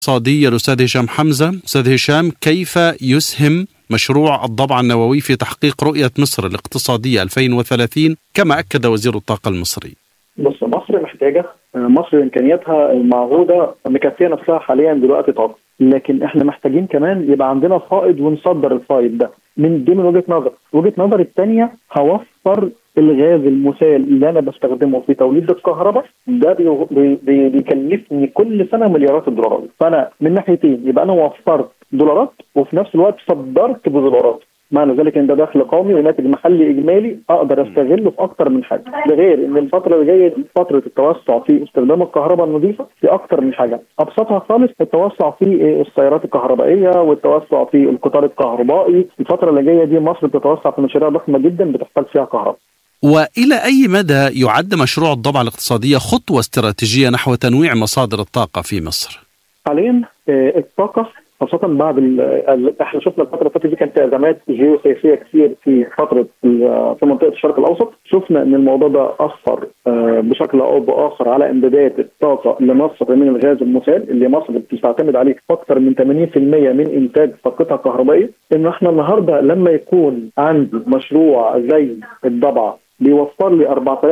الاقتصادية الأستاذ هشام حمزة أستاذ هشام كيف يسهم مشروع الضبع النووي في تحقيق رؤية مصر الاقتصادية 2030 كما أكد وزير الطاقة المصري بص مصر محتاجة مصر إمكانياتها المعهودة مكفية نفسها حاليا دلوقتي طاقة لكن احنا محتاجين كمان يبقى عندنا فائض ونصدر الفائض ده من دي من وجهه نظر وجهه نظر الثانيه هوفر الغاز المسال اللي انا بستخدمه في توليد الكهرباء ده بي بي بيكلفني كل سنه مليارات الدولارات فانا من ناحيتين يبقى انا وفرت دولارات وفي نفس الوقت صدرت بدولارات معنى ذلك ان ده دخل قومي وناتج محلي اجمالي اقدر استغله في اكثر من حاجه ده غير ان الفتره اللي جايه دي فتره التوسع في استخدام الكهرباء النظيفه في اكثر من حاجه ابسطها خالص التوسع في السيارات الكهربائيه والتوسع في القطار الكهربائي الفتره اللي جايه دي مصر بتتوسع في مشاريع ضخمه جدا بتحتاج فيها كهرباء والى اي مدى يعد مشروع الضبعه الاقتصاديه خطوه استراتيجيه نحو تنويع مصادر الطاقه في مصر؟ حاليا الطاقه خاصة بعد احنا شفنا الفترة اللي فاتت دي كانت ازمات جيوسياسية كتير في فترة في منطقة الشرق الاوسط، شفنا ان الموضوع ده اثر بشكل او باخر على امدادات الطاقة لمصر من الغاز المسال اللي مصر بتعتمد عليه اكثر من 80% من انتاج طاقتها الكهربائية، ان احنا النهارده لما يكون عندي مشروع زي الضبعة بيوفر لي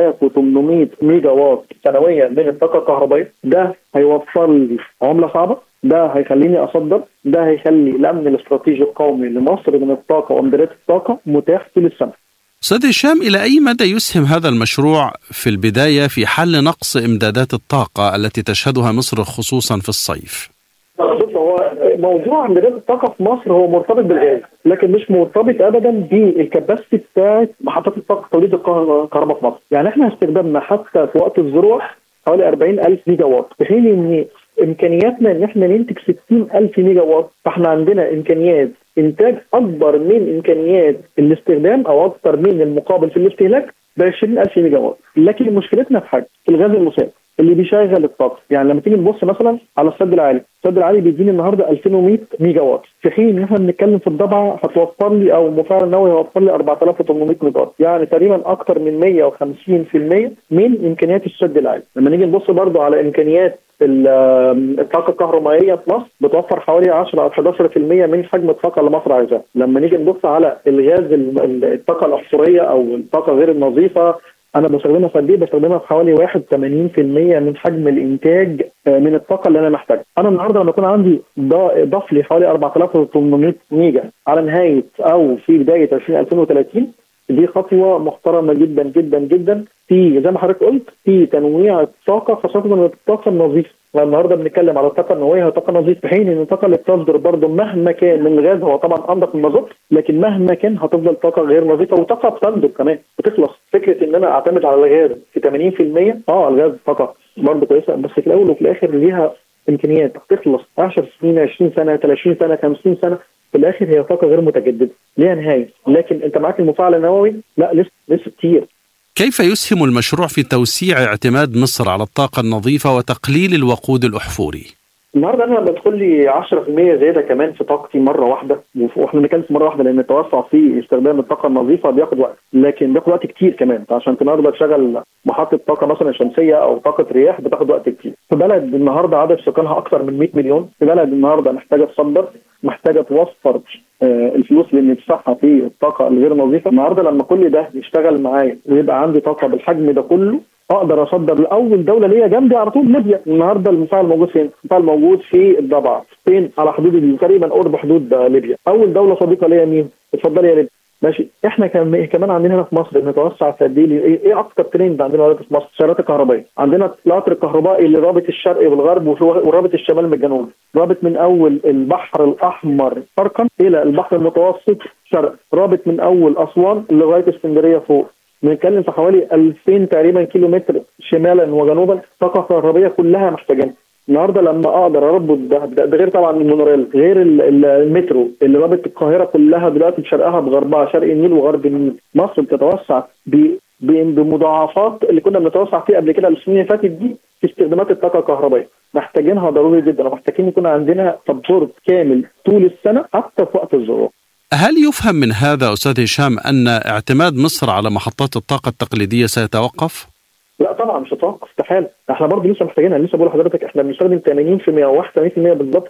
4800 ميجا واط سنويا من الطاقه الكهربائيه ده هيوفر لي عمله صعبه ده هيخليني اصدر ده هيخلي الامن الاستراتيجي القومي لمصر من الطاقه وامدادات الطاقه متاح طول السنه استاذ هشام الى اي مدى يسهم هذا المشروع في البدايه في حل نقص امدادات الطاقه التي تشهدها مصر خصوصا في الصيف؟ بص هو موضوع امدادات الطاقه في مصر هو مرتبط بالغاز لكن مش مرتبط ابدا بالكباسيتي بتاعت محطات الطاقه توليد الكهرباء في مصر يعني احنا استخدامنا حتى في وقت الذروه حوالي 40000 ميجا واط في حين ان امكانياتنا ان احنا ننتج 60000 ميجا واط فاحنا عندنا امكانيات انتاج اكبر من امكانيات الاستخدام او اكثر من المقابل في الاستهلاك ب 20000 ميجا واط لكن مشكلتنا في حاجه في الغاز المسال اللي بيشغل الطاقه يعني لما تيجي نبص مثلا على السد العالي السد العالي بيديني النهارده 2100 ميجا واط في حين ان احنا بنتكلم في الضبعه هتوفر لي او المفاعل النووي هيوفر لي 4800 ميجا واط يعني تقريبا اكثر من 150% من امكانيات السد العالي لما نيجي نبص برضو على امكانيات الطاقه الكهربائيه في مصر بتوفر حوالي 10 او 11% من حجم الطاقه اللي مصر عايزاها لما نيجي نبص على الغاز الطاقه الاحفوريه او الطاقه غير النظيفه انا بستخدمها في قد ايه؟ بستخدمها في حوالي 81% من حجم الانتاج من الطاقه اللي انا محتاجها. انا النهارده لما يكون عندي ضاف لي حوالي 4800 ميجا على نهايه او في بدايه 2030 دي خطوه محترمه جدا جدا جدا في زي ما حضرتك قلت في تنويع الطاقه خاصه من الطاقه النظيفه. النهارده بنتكلم على الطاقه النوويه هي طاقه نظيفه في حين ان الطاقه اللي بتصدر برضه مهما كان من الغاز هو طبعا انضف من المازوت لكن مهما كان هتفضل طاقه غير نظيفه وطاقه بتنضب كمان بتخلص فكره ان انا اعتمد على الغاز في 80% اه الغاز طاقه برضه كويسه بس في الاول وفي الاخر ليها امكانيات تخلص 10 سنين 20 سنه 30 سنه 50 سنه في الاخر هي طاقه غير متجدده ليها نهايه لكن انت معاك المفاعل النووي لا لسه لسه كتير كيف يسهم المشروع في توسيع اعتماد مصر على الطاقة النظيفة وتقليل الوقود الأحفوري؟ النهارده انا بدخل لي 10% زياده كمان في طاقتي مره واحده واحنا بنتكلم مره واحده لان التوسع في استخدام الطاقه النظيفه بياخد وقت لكن بياخد وقت كتير كمان عشان النهارده تشغل محطه طاقه مثلا شمسيه او طاقه رياح بتاخد وقت كتير في بلد النهارده عدد سكانها اكثر من 100 مليون في بلد النهارده محتاجه تصدر محتاجه توفر آه الفلوس اللي ندفعها في الطاقه الغير نظيفه النهارده لما كل ده يشتغل معايا ويبقى عندي طاقه بالحجم ده كله اقدر اصدر لاول دوله ليا جنبي على طول ليبيا النهارده المفاعل موجود فين؟ المفاعل موجود في الضبعه فين؟ على حدود تقريبا قرب حدود ليبيا اول دوله صديقه ليا مين؟ اتفضلي يا ليبيا ماشي احنا كمان عندنا هنا في مصر بنتوسع في قد ايه ايه اكتر ترند عندنا دلوقتي في مصر السيارات الكهربائيه عندنا القطر الكهربائي اللي رابط الشرق بالغرب ورابط الشمال من الجنوب رابط من اول البحر الاحمر شرقا الى البحر المتوسط شرق رابط من اول اسوان لغايه اسكندريه فوق بنتكلم في حوالي 2000 تقريبا كيلو متر شمالا وجنوبا طاقه كهربائيه كلها محتاجينها النهارده لما اقدر اربط ده, ده غير طبعا المونوريل غير المترو اللي رابط القاهره كلها دلوقتي بشرقها بغربها شرق النيل وغرب النيل مصر بتتوسع بمضاعفات اللي كنا بنتوسع فيه قبل كده السنين اللي فاتت دي في استخدامات الطاقه الكهربائيه محتاجينها ضروري جدا ومحتاجين يكون عندنا سبورت كامل طول السنه حتى في وقت الذروه هل يفهم من هذا استاذ هشام ان اعتماد مصر على محطات الطاقه التقليديه سيتوقف؟ لا طبعا مش هتوقف استحاله احنا برضه لسه محتاجينها لسه بقول لحضرتك احنا بنستخدم 80% او 81% بالضبط